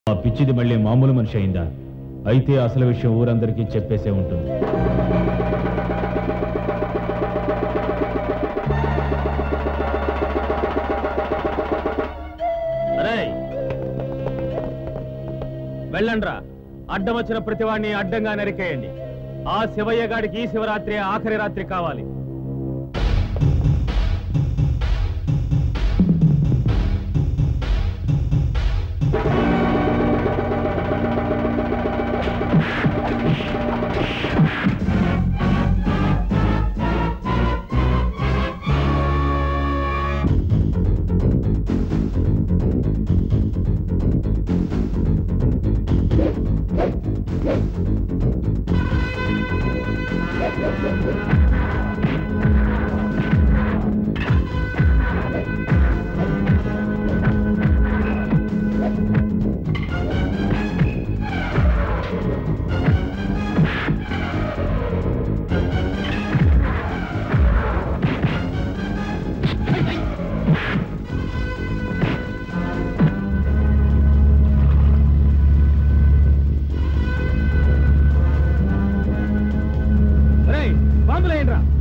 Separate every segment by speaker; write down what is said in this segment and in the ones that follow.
Speaker 1: ఆ పిచ్చిది మళ్ళీ మామూలు మనిషి అయిందా అయితే అసలు విషయం ఊరందరికీ చెప్పేసే ఉంటుంది వెళ్ళండ్రా అడ్డం వచ్చిన ప్రతివాడిని అడ్డంగా నరికేయండి ఆ శివయ్య గాడికి ఈ శివరాత్రి ఆఖరి రాత్రి కావాలి బాంబులేయండి రా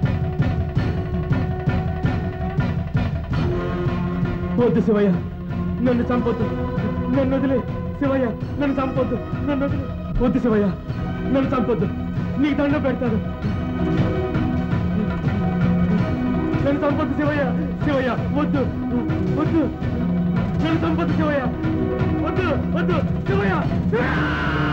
Speaker 1: వద్దు శివయ్య నన్ను చంపొద్దు నన్ను వదిలే శివయ్య నన్ను చంపొద్దు నన్ను వదిలే వద్దు శివయ్య నన్ను చంపొద్దు నీకు దండం పెడతాను నన్ను చంపొద్దు శివయ్య శివయ్య వద్దు వద్దు నన్ను చంపొద్దు శివయ్య వద్దు వద్దు శివయ్య శివయ్య